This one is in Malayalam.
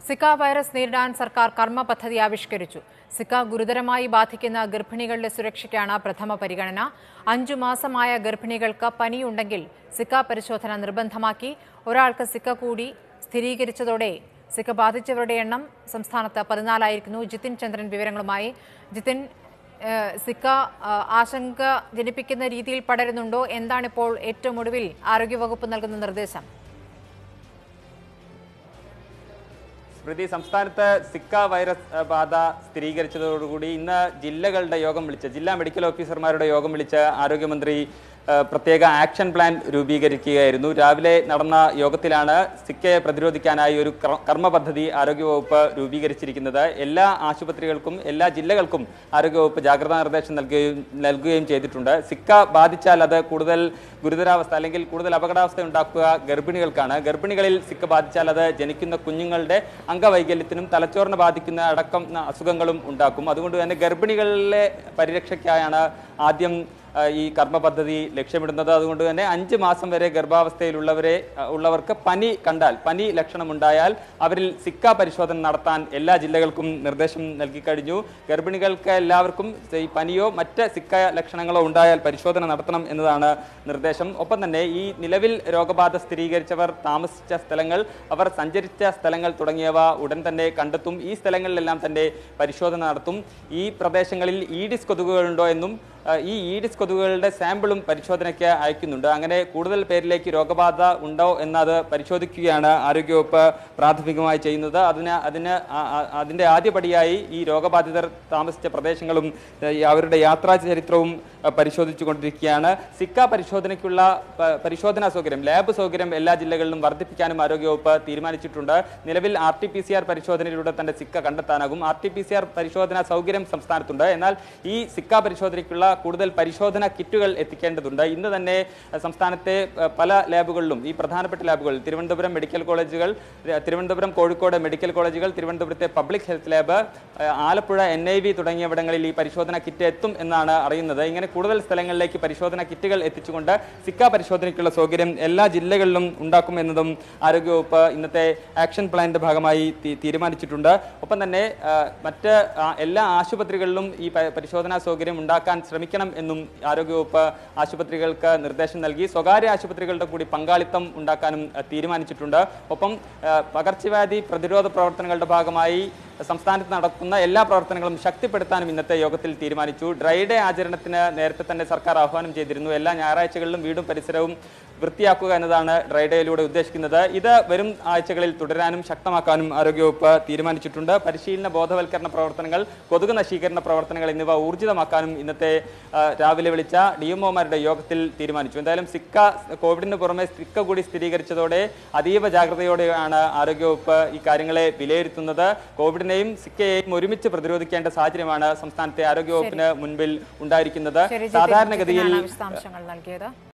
സിക്ക വൈറസ് നേരിടാൻ സർക്കാർ കർമ്മ പദ്ധതി ആവിഷ്കരിച്ചു സിക്ക ഗുരുതരമായി ബാധിക്കുന്ന ഗർഭിണികളുടെ സുരക്ഷയ്ക്കാണ് പ്രഥമ പരിഗണന അഞ്ചു മാസമായ ഗർഭിണികൾക്ക് പനിയുണ്ടെങ്കിൽ സിക്ക പരിശോധന നിർബന്ധമാക്കി ഒരാൾക്ക് സിക്ക കൂടി സ്ഥിരീകരിച്ചതോടെ സിക്ക ബാധിച്ചവരുടെ എണ്ണം സംസ്ഥാനത്ത് പതിനാലായിരിക്കുന്നു ജിതിൻ ചന്ദ്രൻ വിവരങ്ങളുമായി ജിതിൻ ഏഹ്, സിക്ക ആ, ആശങ്ക ജനിപ്പിക്കുന്ന രീതിയിൽ പടരുന്നുണ്ടോ എന്താണിപ്പോൾ ഏറ്റവും ഒടുവിൽ ആരോഗ്യവകുപ്പ് നൽകുന്ന നിർദ്ദേശം സ്മൃതി സംസ്ഥാനത്ത് സിക്ക വൈറസ് അഹ്, ബാധ സ്ഥിരീകരിച്ചതോടുകൂടി ഇന്ന് ജില്ലകളുടെ യോഗം വിളിച്ച് ജില്ലാ മെഡിക്കൽ ഓഫീസർമാരുടെ യോഗം വിളിച്ച് ആരോഗ്യമന്ത്രി അഹ്, പ്രത്യേക ആക്ഷൻ പ്ലാൻ രൂപീകരിക്കുകയായിരുന്നു രാവിലെ നടന്ന യോഗത്തിലാണ് സിക്കയെ പ്രതിരോധിക്കാനായി ഒരു കർ- കർമ്മ പദ്ധതി ആരോഗ്യവകുപ്പ് രൂപീകരിച്ചിരിക്കുന്നത് എല്ലാ ആശുപത്രികൾക്കും എല്ലാ ജില്ലകൾക്കും ആരോഗ്യവകുപ്പ് ജാഗ്രതാ നിർദ്ദേശം നൽകുകയും നൽകുകയും ചെയ്തിട്ടുണ്ട് സിക്ക ബാധിച്ചാൽ അത് കൂടുതൽ ഗുരുതരാവസ്ഥ അല്ലെങ്കിൽ കൂടുതൽ അപകടാവസ്ഥ ഉണ്ടാക്കുക ഗർഭിണികൾക്കാണ് ഗർഭിണികളിൽ സിക്ക ബാധിച്ചാൽ അത് ജനിക്കുന്ന കുഞ്ഞുങ്ങളുടെ അംഗവൈകല്യത്തിനും തലച്ചോറിനെ ബാധിക്കുന്ന അടക്കം അസുഖങ്ങളും ഉണ്ടാക്കും അതുകൊണ്ട് തന്നെ ഗർഭിണികളിലെ പരിരക്ഷയ്ക്കായാണ് ആദ്യം ആ, ഈ കർമ്മ പദ്ധതി ലക്ഷ്യമിടുന്നത് അതുകൊണ്ട് തന്നെ അഞ്ച് മാസം വരെ ഗർഭാവസ്ഥയിലുള്ളവരെ ആ, ഉള്ളവർക്ക് പനി കണ്ടാൽ പനി ലക്ഷണമുണ്ടായാൽ അവരിൽ സിക്ക പരിശോധന നടത്താൻ എല്ലാ ജില്ലകൾക്കും നിർദ്ദേശം നൽകി കഴിഞ്ഞു ഗർഭിണികൾക്ക് എല്ലാവർക്കും ഈ പനിയോ മറ്റ് സിക്ക ലക്ഷണങ്ങളോ ഉണ്ടായാൽ പരിശോധന നടത്തണം എന്നതാണ് നിർദ്ദേശം ഒപ്പം തന്നെ ഈ നിലവിൽ രോഗബാധ സ്ഥിരീകരിച്ചവർ താമസിച്ച സ്ഥലങ്ങൾ അവർ സഞ്ചരിച്ച സ്ഥലങ്ങൾ തുടങ്ങിയവ ഉടൻ തന്നെ കണ്ടെത്തും ഈ സ്ഥലങ്ങളിലെല്ലാം തന്നെ പരിശോധന നടത്തും ഈ പ്രദേശങ്ങളിൽ ഈഡിസ് കൊതുകുകളുണ്ടോ എന്നും ആ, ഈ ഈഡിസ് കൊതുകുകളുടെ സാമ്പിളും പരിശോധനയ്ക്ക് അയക്കുന്നുണ്ട് അങ്ങനെ കൂടുതൽ പേരിലേക്ക് രോഗബാധ ഉണ്ടോ എന്നത് പരിശോധിക്കുകയാണ് ആരോഗ്യവകുപ്പ് പ്രാഥമികമായി ചെയ്യുന്നത് അതിന് അതിന് ആ- ആ- അതിന്റെ ആദ്യപടിയായി ഈ രോഗബാധിതർ താമസിച്ച പ്രദേശങ്ങളും ഏ, ഈ അവരുടെ യാത്രാ ചരിത്രവും ആ, പരിശോധിച്ചു കൊണ്ടിരിക്കുകയാണ് സിക്ക പരിശോധനയ്ക്കുള്ള പ- പരിശോധനാ സൗകര്യം ലാബ് സൗകര്യം എല്ലാ ജില്ലകളിലും വർദ്ധിപ്പിക്കാനും ആരോഗ്യവകുപ്പ് തീരുമാനിച്ചിട്ടുണ്ട് നിലവിൽ R T P C R പരിശോധനയിലൂടെ തന്നെ സിക്ക കണ്ടെത്താനാകും R T P C R പരിശോധനാ സൗകര്യം സംസ്ഥാനത്തുണ്ട് എന്നാൽ ഈ സിക്ക പരിശോധനയ്ക്കുള്ള കൂടുതൽ പരിശോധന കിറ്റുകൾ എത്തിക്കേണ്ടതുണ്ട് ഇന്ന് തന്നെ അഹ്, സംസ്ഥാനത്തെ അഹ്, പല ലാബുകളിലും ഈ പ്രധാനപ്പെട്ട ലാബുകൾ തിരുവനന്തപുരം മെഡിക്കൽ കോളേജുകൾ ര- തിരുവനന്തപുരം കോഴിക്കോട് മെഡിക്കൽ കോളേജുകൾ തിരുവനന്തപുരത്തെ പബ്ലിക് ഹെൽത്ത് ലാബ് അഹ്, ആലപ്പുഴ എൻ ഐ വി തുടങ്ങിയവിടങ്ങളിൽ ഈ പരിശോധന കിറ്റ് എത്തും എന്നാണ് അറിയുന്നത് ഇങ്ങനെ കൂടുതൽ സ്ഥലങ്ങളിലേക്ക് പരിശോധന കിറ്റുകൾ എത്തിച്ചുകൊണ്ട് സിക്ക പരിശോധനയ്ക്കുള്ള സൗകര്യം എല്ലാ ജില്ലകളിലും ഉണ്ടാക്കുമെന്നതും ആരോഗ്യവകുപ്പ് ഇന്നത്തെ ആക്ഷൻ പ്ലാനിന്റെ ഭാഗമായി തീ- തീരുമാനിച്ചിട്ടുണ്ട് ഒപ്പം തന്നെ ആ, മറ്റ് ആ, എല്ലാ ആശുപത്രികളിലും ഈ പ- പരിശോധനാ സൗകര്യം ഉണ്ടാക്കാൻ ശ്രമിക്കണം എന്നും ആരോഗ്യവകുപ്പ് ആശുപത്രികൾക്ക് നിർദ്ദേശം നൽകി സ്വകാര്യ ആശുപത്രികളുടെ കൂടി പങ്കാളിത്തം ഉണ്ടാക്കാനും ആ, തീരുമാനിച്ചിട്ടുണ്ട് ഒപ്പം ആ, പകർച്ചവ്യാധി പ്രതിരോധ പ്രവർത്തനങ്ങളുടെ ഭാഗമായി സംസ്ഥാനത്ത് നടക്കുന്ന എല്ലാ പ്രവർത്തനങ്ങളും ശക്തിപ്പെടുത്താനും ഇന്നത്തെ യോഗത്തിൽ തീരുമാനിച്ചു ഡ്രൈ ഡേ ആചരണത്തിന് നേരത്തെ തന്നെ സർക്കാർ ആഹ്വാനം ചെയ്തിരുന്നു എല്ലാ ഞായറാഴ്ചകളിലും വീടും പരിസരവും വൃത്തിയാക്കുക എന്നതാണ് ഡ്രൈ ഡേയിലൂടെ ഉദ്ദേശിക്കുന്നത് ഇത് വരും ആഴ്ചകളിൽ തുടരാനും ശക്തമാക്കാനും ആരോഗ്യവകുപ്പ് തീരുമാനിച്ചിട്ടുണ്ട് പരിശീലന ബോധവൽക്കരണ പ്രവർത്തനങ്ങൾ കൊതുക് നശീകരണ പ്രവർത്തനങ്ങൾ എന്നിവ ഊർജിതമാക്കാനും ഇന്നത്തെ ആ, രാവിലെ വിളിച്ച ഡിഎംഒമാരുടെ യോഗത്തിൽ തീരുമാനിച്ചു എന്തായാലും സിക്ക കോവിഡിന് പുറമെ സിക്ക കൂടി സ്ഥിരീകരിച്ചതോടെ അതീവ ജാഗ്രതയോടെയാണ് ആരോഗ്യവകുപ്പ് ഈ കാര്യങ്ങളെ വിലയിരുത്തുന്നത് കോവിഡിനെയും സിക്കയെയും ഒരുമിച്ച് പ്രതിരോധിക്കേണ്ട സാഹചര്യമാണ് സംസ്ഥാനത്തെ ആരോഗ്യവകുപ്പിന് മുൻപിൽ ഉണ്ടായിരിക്കുന്നത് ശരി ജിതിൻ, സാധാരണഗതിയിൽ ജിതിനാണ് വിശദാംശങ്ങൾ നൽകിയത്